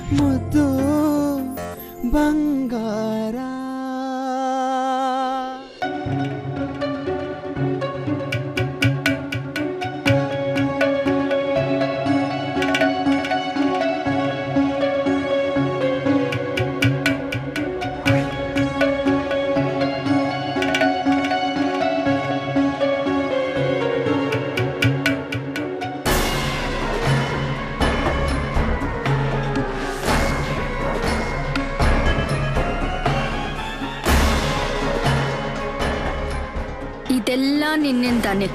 ಮುದ್ದು ಬಂಗಾರ ಇದೆಲ್ಲ ನಿನ್ನಿಂದಾನೆ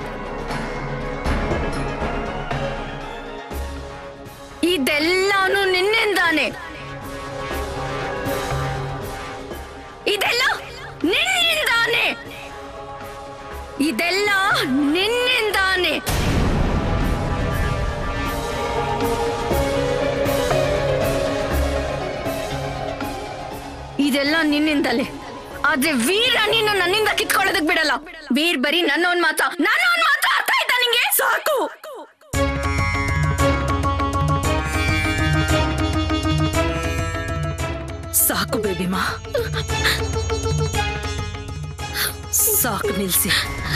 ಇದೆಲ್ಲಾನು ನಿನ್ನಿಂದಾನೆ ಇದೆಲ್ಲ ನಿನ್ನಿಂದಾನೆ ಇದೆಲ್ಲ ನಿನ್ನಿಂದಾನೆ ಇದೆಲ್ಲ ನಿನ್ನಿಂದಲೇ ಆದ್ರೆ ವೀರ ನೀನು ನನ್ನಿಂದ ಕಿತ್ಕೊಳ್ಳೋದಕ್ ಬಿಡಲ್ಲ ವೀರ್ ಬರೀ ನನ್ನ ಒಂದ್ ಮಾತ ನನ್ನ ಒಂದ್ ಮಾತ ಅರ್ಥ ಆಯ್ತಾ ನಿಂಗೆ ಸಾಕು ಸಾಕು ಬೇಬಿಮಾ ಸಾಕು ನಿಲ್ಸಿ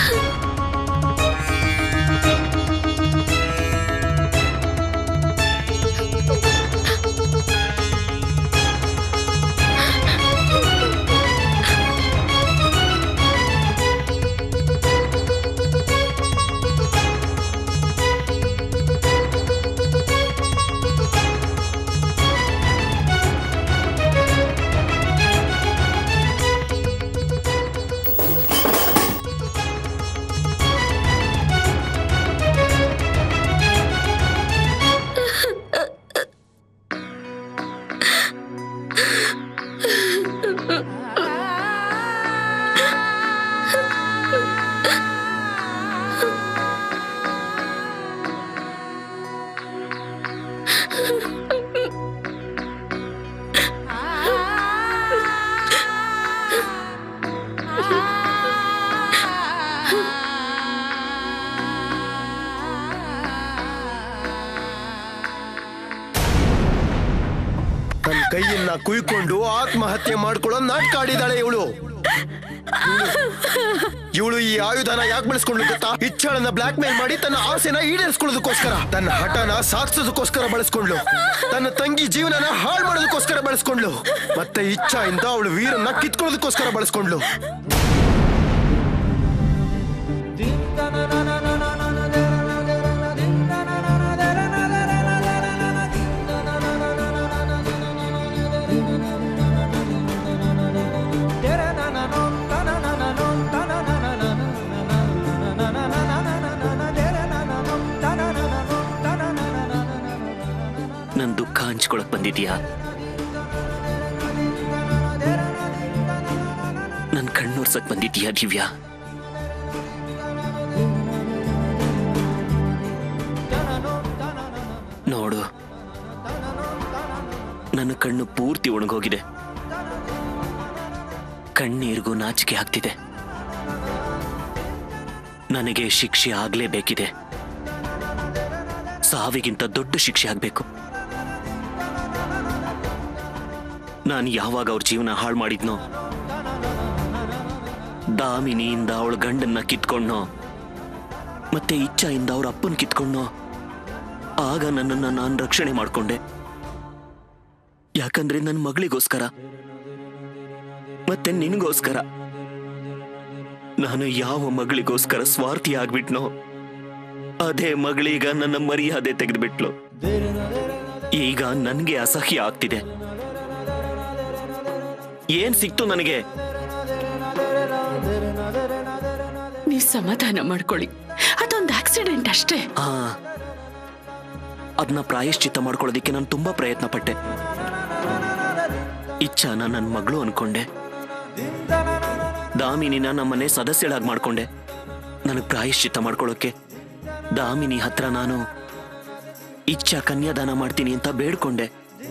ತನ್ನ ಕೈಯನ್ನ ಕುಯ್ಕೊಂಡು ಆತ್ಮಹತ್ಯೆ ಮಾಡ್ಕೊಳ್ಳೋ ನಾಟಕ ಆಡಿದಾಳೆ ಇವಳು ಇವಳು ಈ ಆಯುಧನ ಯಾಕೆ ಬಳಸ್ಕೊಂಡ್ಲು ಗೊತ್ತಾ ಇಚ್ಛಳನ್ನ ಬ್ಲಾಕ್ ಮೇಲ್ ಮಾಡಿ ತನ್ನ ಆಸೆನ ಈಡೇರಿಸ್ಕೊಳ್ಳೋದಕ್ಕೋಸ್ಕರ ತನ್ನ ಹಠನ ಸಾಧಿಸೋದಕ್ಕೋಸ್ಕರ ಬಳಸ್ಕೊಂಡ್ಲು ತನ್ನ ತಂಗಿ ಜೀವನನ ಹಾಳು ಮಾಡೋದಕ್ಕೋಸ್ಕರ ಬಳಸ್ಕೊಂಡ್ಲು ಮತ್ತೆ ಇಚ್ಛಾಯಿಂದ ಅವಳು ವೀರನ್ನ ಕಿತ್ಕೊಳ್ಳೋದಕ್ಕೋಸ್ಕರ ಬಳಸ್ಕೊಂಡ್ಲು ನನ್ ದುಃಖ ಹಂಚ್ಕೊಳಕ್ ಬಂದಿದ್ಯಾ ನನ್ ಕಣ್ಣೋರ್ಸಕ್ ಬಂದಿದ್ಯಾ ದಿವ್ಯಾ ನೋಡು ನನ್ನ ಕಣ್ಣು ಪೂರ್ತಿ ಒಣಗೋಗಿದೆ ಕಣ್ಣೀರಿಗೂ ನಾಚಿಕೆ ಆಗ್ತಿದೆ ನನಗೆ ಶಿಕ್ಷೆ ಆಗ್ಲೇಬೇಕಿದೆ ಸಾವಿಗಿಂತ ದೊಡ್ಡ ಶಿಕ್ಷೆ ಆಗ್ಬೇಕು ನಾನು ಯಾವಾಗ ಅವ್ರ ಜೀವನ ಹಾಳು ಮಾಡಿದ್ನೋ ದಾಮಿನಿಯಿಂದ ಅವಳ ಗಂಡನ್ನ ಕಿತ್ಕೊಂಡ್ನೋ ಮತ್ತೆ ಇಚ್ಛಾಯಿಂದ ಅವ್ರ ಅಪ್ಪನ್ ಕಿತ್ಕೊಂಡ್ನೋ ಆಗ ನನ್ನನ್ನ ನಾನು ರಕ್ಷಣೆ ಮಾಡ್ಕೊಂಡೆ ಯಾಕಂದ್ರೆ ನನ್ನ ಮಗಳಿಗೋಸ್ಕರ ಮತ್ತೆ ನಿನಗೋಸ್ಕರ ನಾನು ಯಾವ ಮಗಳಿಗೋಸ್ಕರ ಸ್ವಾರ್ಥಿ ಆಗ್ಬಿಟ್ನೋ ಅದೇ ಮಗಳೀಗ ನನ್ನ ಮರ್ಯಾದೆ ತೆಗೆದುಬಿಟ್ಲು ಈಗ ನನ್ಗೆ ಅಸಹ್ಯ ಆಗ್ತಿದೆ ಏನ್ ಸಿಕ್ತು ನನಗೆ ನೀವ್ ಸಮಾಧಾನ ಮಾಡ್ಕೊಳ್ಳಿ ಅದೊಂದು ಆಕ್ಸಿಡೆಂಟ್ ಅಷ್ಟೇ ಆ ಅದನ್ನ ಪ್ರಾಯಶ್ಚಿತ್ತ ಮಾಡ್ಕೊಳ್ಳೋದಿಕ್ಕೆ ನಾನು ತುಂಬಾ ಪ್ರಯತ್ನ ಪಟ್ಟೆ ಇಚ್ಛಾನ ನನ್ನ ಮಗಳು ಅನ್ಕೊಂಡೆ ದಾಮಿನಿನ ನಮ್ಮನೆ ಸದಸ್ಯಳಾಗಿ ಮಾಡ್ಕೊಂಡೆ ನನಗೆ ಪ್ರಾಯಶ್ಚಿತ್ತ ಮಾಡ್ಕೊಳ್ಳೋಕೆ ದಾಮಿನಿ ಹತ್ರ ನಾನು ಇಚ್ಛಾ ಕನ್ಯಾದಾನ ಮಾಡ್ತೀನಿ ಅಂತ ಬೇಡ್ಕೊಂಡೆ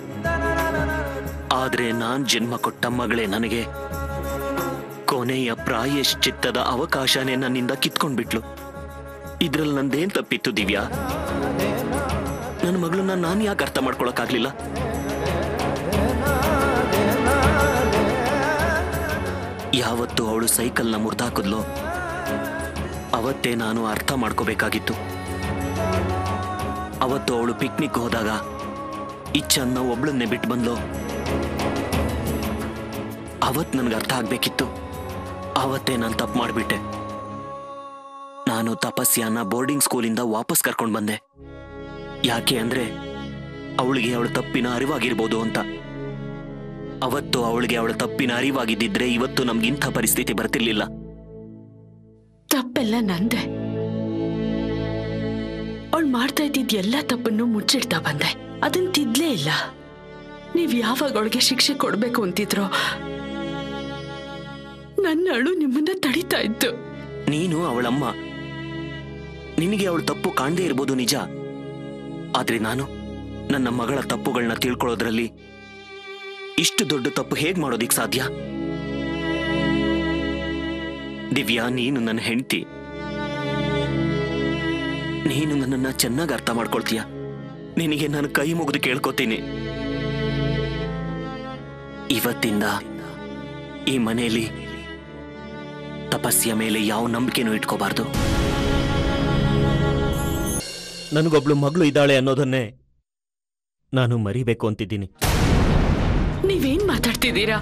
ಆದ್ರೆ ನಾನ್ ಜನ್ಮ ಕೊಟ್ಟ ಮಗಳೇ ನನಗೆ ಕೊನೆಯ ಪ್ರಾಯಶ್ಚಿತ್ತದ ಅವಕಾಶನೇ ನನ್ನಿಂದ ಕಿತ್ಕೊಂಡ್ಬಿಟ್ಲು ಇದ್ರಲ್ಲಿ ನಂದೇನ್ ತಪ್ಪಿತ್ತು ದಿವ್ಯಾ ನನ್ನ ಮಗಳನ್ನ ನಾನು ಯಾಕೆ ಅರ್ಥ ಮಾಡ್ಕೊಳಕ್ಕಾಗ್ಲಿಲ್ಲ ಯಾವತ್ತು ಅವಳು ಸೈಕಲ್ನ ಮುರಿದಾಕಿದ್ಲೋ ಅವತ್ತೇ ನಾನು ಅರ್ಥ ಮಾಡ್ಕೋಬೇಕಾಗಿತ್ತು ಅವತ್ತು ಅವಳು ಪಿಕ್ನಿಕ್ ಹೋದಾಗ ಇಚ್ಚನ್ನ ಒಬ್ಳನ್ನೇ ಬಿಟ್ಟು ಬಂದ್ಲು ಅವತ್ ನನ್ಗೆ ಅರ್ಥ ಆಗ್ಬೇಕಿತ್ತು ಅವತ್ತೇ ನಾನು ತಪ್ಪು ಮಾಡಿಬಿಟ್ಟೆ ನಾನು ತಪಸ್ಯಾನ ಬೋರ್ಡಿಂಗ್ ಸ್ಕೂಲಿಂದ ವಾಪಸ್ ಕರ್ಕೊಂಡು ಬಂದೆ ಯಾಕೆ ಅಂದ್ರೆ ಅವಳಿಗೆ ಅವಳ ತಪ್ಪಿನ ಅರಿವಾಗಿರ್ಬೋದು ಅಂತ ಅವತ್ತು ಅವಳಿಗೆ ಅವಳ ತಪ್ಪಿನ ಅರಿವಾಗಿದ್ದಿದ್ರೆ ಇವತ್ತು ನಮ್ಗಿಂಥ ಪರಿಸ್ಥಿತಿ ಬರ್ತಿರ್ಲಿಲ್ಲ ತಪ್ಪೆಲ್ಲ ನಂದೆ ಅವಳು ಮಾಡ್ತಾ ಇದ್ದಿದ್ ಎಲ್ಲ ತಪ್ಪನ್ನು ಮುಚ್ಚಿಡ್ತಾ ಬಂದೆ ಅದನ್ ತಿದ್ಲೇ ಇಲ್ಲ ನೀವ್ ಯಾವಾಗ ಅವಳಿಗೆ ಶಿಕ್ಷೆ ಕೊಡ್ಬೇಕು ಅಂತಿದ್ರೋ ನನ್ನ ಅಳು ನಿಮ್ಮನ್ನ ತಡಿತಾ ಇತ್ತು ನೀನು ಅವಳಮ್ಮ ನಿನಗೆ ಅವಳ ತಪ್ಪು ಕಾಣದೇ ಇರ್ಬೋದು ನಿಜ ಆದ್ರೆ ನಾನು ನನ್ನ ಮಗಳ ತಪ್ಪುಗಳನ್ನ ತಿಳ್ಕೊಳ್ಳೋದ್ರಲ್ಲಿ ಇಷ್ಟು ದೊಡ್ಡ ತಪ್ಪು ಹೇಗ್ ಮಾಡೋದಿಕ್ ಸಾಧ್ಯ ದಿವ್ಯಾ ನೀನು ನನ್ನ ಹೆಂಡತಿ ನೀನು ನನ್ನನ್ನ ಚೆನ್ನಾಗಿ ಅರ್ಥ ಮಾಡ್ಕೊಳ್ತೀಯ ನಿನಗೆ ನಾನು ಕೈ ಮುಗಿದು ಕೇಳ್ಕೊತೀನಿ ಇವತ್ತಿಂದ ಈ ಮನೆಯಲ್ಲಿ ತಪಸ್ಸಿಯ ಮೇಲೆ ಯಾವ ನಂಬಿಕೆನೂ ಇಟ್ಕೋಬಾರ್ದು ನನಗೊಬ್ಳು ಮಗಳು ಇದ್ದಾಳೆ ಅನ್ನೋದನ್ನೇ ನಾನು ಮರಿಬೇಕು ಅಂತಿದ್ದೀನಿ ನೀವೇನ್ ಮಾತಾಡ್ತಿದ್ದೀರಾ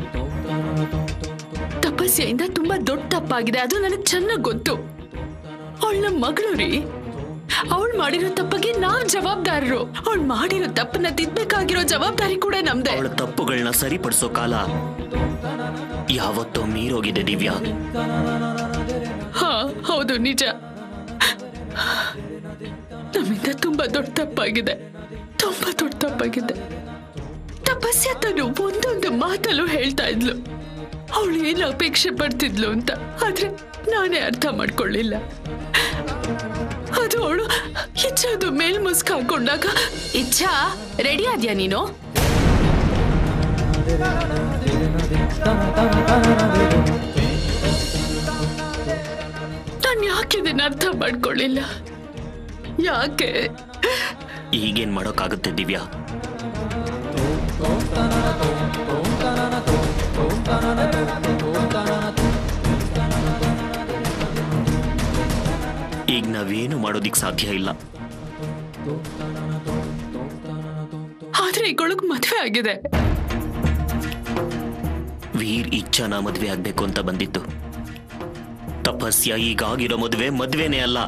ತಪಸ್ಯೆಯಿಂದ ತುಂಬಾ ದೊಡ್ಡ ತಪ್ಪಾಗಿದೆ ಅದು ನನಗ್ ಚೆನ್ನಾಗ್ ಗೊತ್ತು ಅವಳ ಮಗಳು ರೀ ಅವಳು ಮಾಡಿರೋ ತಪ್ಪಿಗೆ ನಾವ್ ಜವಾಬ್ದಾರರು ಅವಳು ಮಾಡಿರೋ ತಪ್ಪನ್ನ ತಿದ್ಬೇಕಾಗಿರೋ ಜವಾಬ್ದಾರಿ ಕೂಡ ನಮ್ದೆ ಅವಳ ತಪ್ಪುಗಳನ್ನ ಸರಿಪಡಿಸೋ ಕಾಲ ಯಾವತ್ತೋ ಮೀರೋಗಿದೆ ದಿವ್ಯಾ ಹಾ ಹೌದು ನಿಜ ನಮ್ಮಿಂದ ತುಂಬಾ ದೊಡ್ಡ ತಪ್ಪಾಗಿದೆ ತುಂಬಾ ದೊಡ್ಡ ತಪ್ಪಾಗಿದೆ ತಪಸ್ಯ ತನು ಒಂದೊಂದು ಮಾತಲ್ಲೂ ಹೇಳ್ತಾ ಇದ್ಲು ಅವಳು ಏನು ಅಪೇಕ್ಷೆ ಪಡ್ತಿದ್ಲು ಅಂತ ಆದ್ರೆ ನಾನೇ ಅರ್ಥ ಮಾಡ್ಕೊಳ್ಳಿಲ್ಲ ಅದು ಅವಳು ಇಚ್ಛಾದು ಮೇಲ್ ಮುಸ್ಕ್ ಹಾಕೊಂಡಾಗ ಇಚ್ಛಾ ರೆಡಿ ಆದ್ಯಾ ನೀನು ನಾನು ಯಾಕೆ ಇದನ್ನ ಅರ್ಥ ಮಾಡ್ಕೊಳ್ಳಿಲ್ಲ ಯಾಕೆ ಈಗೇನ್ ಮಾಡೋಕ್ಕಾಗುತ್ತೆ ದಿವ್ಯಾ ಈಗ ನಾವೇನು ಮಾಡೋದಿಕ್ ಸಾಧ್ಯ ಇಲ್ಲ ಆದ್ರೆ ಈಗೊಳಗ್ ಮದ್ವೆ ಆಗಿದೆ ವೀರ್ ಇಚ್ಛಾನ ಮದ್ವೆ ಆಗ್ಬೇಕು ಅಂತ ಬಂದಿತ್ತು ತಪಸ್ಯ ಈಗಾಗಿರೋ ಮದುವೆ ಮದ್ವೆನೇ ಅಲ್ಲ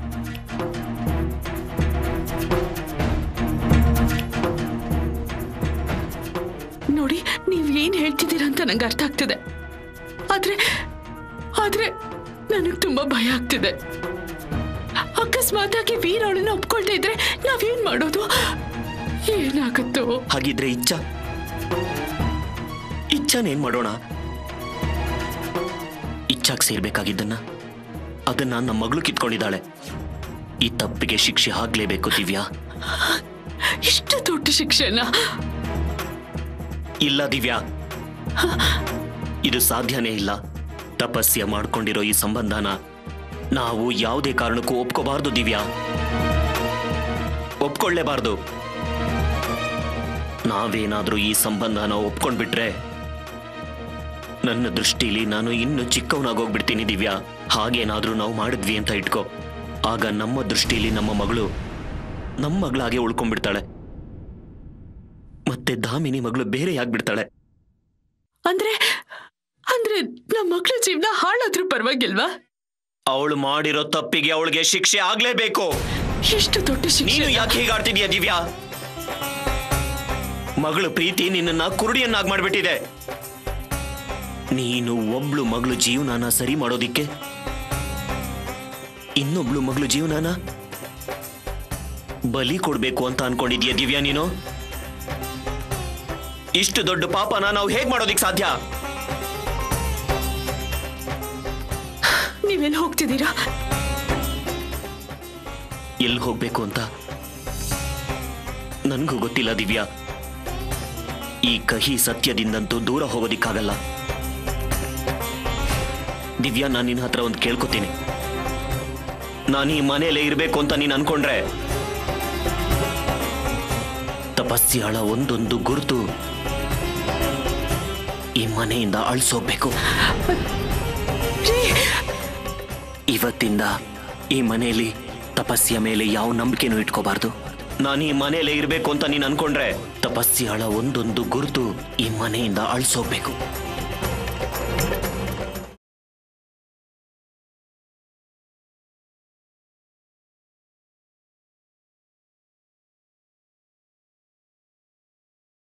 ನೋಡಿ ನೀವ್ ಏನ್ ಹೇಳ್ತಿದ್ದೀರಾ ಅಂತ ನಂಗೆ ಅರ್ಥ ಆಗ್ತಿದೆ ಆದ್ರೆ ಆದ್ರೆ ನನಗ್ ತುಂಬಾ ಭಯ ಆಗ್ತಿದೆ ಅಕಸ್ಮಾತ್ ಆಗಿ ವೀರ್ ಅವಳನ್ನ ಒಪ್ಕೊಳ್ತಾ ಇದ್ರೆ ನಾವೇನ್ ಮಾಡೋದು ಏನಾಗುತ್ತೋ ಹಾಗಿದ್ರೆ ಇಚ್ಛಾ ಇಚ್ಛಾನೇನ್ ಮಾಡೋಣ ಇಚ್ಛಾಗ್ ಸೇರ್ಬೇಕಾಗಿದ್ದನ್ನ ಅದನ್ನ ನಮ್ಮ ಮಗಳು ಕಿತ್ಕೊಂಡಿದ್ದಾಳೆ ಈ ತಪ್ಪಿಗೆ ಶಿಕ್ಷೆ ಆಗ್ಲೇಬೇಕು ದಿವ್ಯಾ ಇಷ್ಟು ದೊಡ್ಡ ಶಿಕ್ಷಣ ಇಲ್ಲ ದಿವ್ಯಾ ಇದು ಸಾಧ್ಯನೇ ಇಲ್ಲ ತಪಸ್ಯ ಮಾಡ್ಕೊಂಡಿರೋ ಈ ಸಂಬಂಧನ ನಾವು ಯಾವುದೇ ಕಾರಣಕ್ಕೂ ಒಪ್ಕೋಬಾರ್ದು ದಿವ್ಯಾ ಒಪ್ಕೊಳ್ಳೇಬಾರ್ದು ನಾವೇನಾದ್ರೂ ಈ ಸಂಬಂಧನ ಒಪ್ಕೊಂಡ್ಬಿಟ್ರೆ ನನ್ನ ದೃಷ್ಟಿಲಿ ನಾನು ಇನ್ನು ಚಿಕ್ಕವನಾಗೋಗ್ಬಿಡ್ತೀನಿ ದಿವ್ಯಾ ಹಾಗೇನಾದ್ರೂ ನಾವು ಮಾಡಿದ್ವಿ ಅಂತ ಇಟ್ಕೋ ಆಗ ನಮ್ಮ ದೃಷ್ಟಿಲಿ ನಮ್ಮ ಮಗಳು ನಮ್ಮ ಮಗಳಾಗೆ ಉಳ್ಕೊಂಡ್ಬಿಡ್ತಾಳೆ ಮತ್ತೆ ದಾಮಿನಿ ಮಗಳು ಬೇರೆ ಆಗ್ಬಿಡ್ತಾಳೆ ಅಂದ್ರೆ ಅಂದ್ರೆ ನಮ್ಮ ಮಕ್ಳ ಜೀವನ ಹಾಳಾದ್ರೂ ಪರವಾಗಿಲ್ವಾ ಅವಳು ಮಾಡಿರೋ ತಪ್ಪಿಗೆ ಅವಳಿಗೆ ಶಿಕ್ಷೆ ಆಗ್ಲೇಬೇಕು ಎಷ್ಟು ದೊಡ್ಡ ನೀನು ಶಿಕ್ಷೆ ಯಾಕೆ ಹೀಗಾಡ್ತಿದ್ಯಾ ದಿವ್ಯಾ ಮಗಳು ಪ್ರೀತಿ ನಿನ್ನನ್ನ ಕುರುಡಿಯನ್ನಾಗಿ ಮಾಡ್ಬಿಟ್ಟಿದೆ ನೀನು ಒಬ್ಳು ಮಗಳು ಜೀವನಾನ ಸರಿ ಮಾಡೋದಿಕ್ಕೆ ಇನ್ನೊಬ್ಳು ಮಗಳು ಜೀವನಾನ ಬಲಿ ಕೊಡ್ಬೇಕು ಅಂತ ಅನ್ಕೊಂಡಿದ್ಯಾ ದಿವ್ಯಾ ನೀನು ಇಷ್ಟು ದೊಡ್ಡ ಪಾಪನ ನಾವು ಹೇಗ್ ಮಾಡೋದಿಕ್ ಸಾಧ್ಯ ನೀವೆಲ್ಲಿ ಹೋಗ್ತಿದ್ದೀರಾ ಎಲ್ಲಿ ಹೋಗ್ಬೇಕು ಅಂತ ನನ್ಗೂ ಗೊತ್ತಿಲ್ಲ ದಿವ್ಯಾ ಈ ಕಹಿ ಸತ್ಯದಿಂದಂತೂ ದೂರ ಹೋಗೋದಿಕ್ಕಾಗಲ್ಲ ದಿವ್ಯಾ ನಾನು ನಿನ್ನ ಹತ್ರ ಒಂದು ಕೇಳ್ಕೊತೀನಿ ನಾನು ಈ ಮನೆಯಲ್ಲೇ ಇರಬೇಕು ಅಂತ ನೀನು ಅನ್ಕೊಂಡ್ರೆ ತಪಸ್ಯಾಳ ಒಂದೊಂದು ಗುರುತು ಈ ಮನೆಯಿಂದ ಅಳಿಸೋಗ್ಬೇಕು ಇವತ್ತಿಂದ ಈ ಮನೆಯಲ್ಲಿ ತಪಸ್ಸಿಯ ಮೇಲೆ ಯಾವ ನಂಬಿಕೆನೂ ಇಟ್ಕೋಬಾರ್ದು ನಾನು ಈ ಮನೆಯಲ್ಲೇ ಇರಬೇಕು ಅಂತ ನೀನು ಅನ್ಕೊಂಡ್ರೆ ತಪಸ್ಸಿಯಾಳ ಒಂದೊಂದು ಗುರುತು ಈ ಮನೆಯಿಂದ ಅಳಿಸೋಗ್ಬೇಕು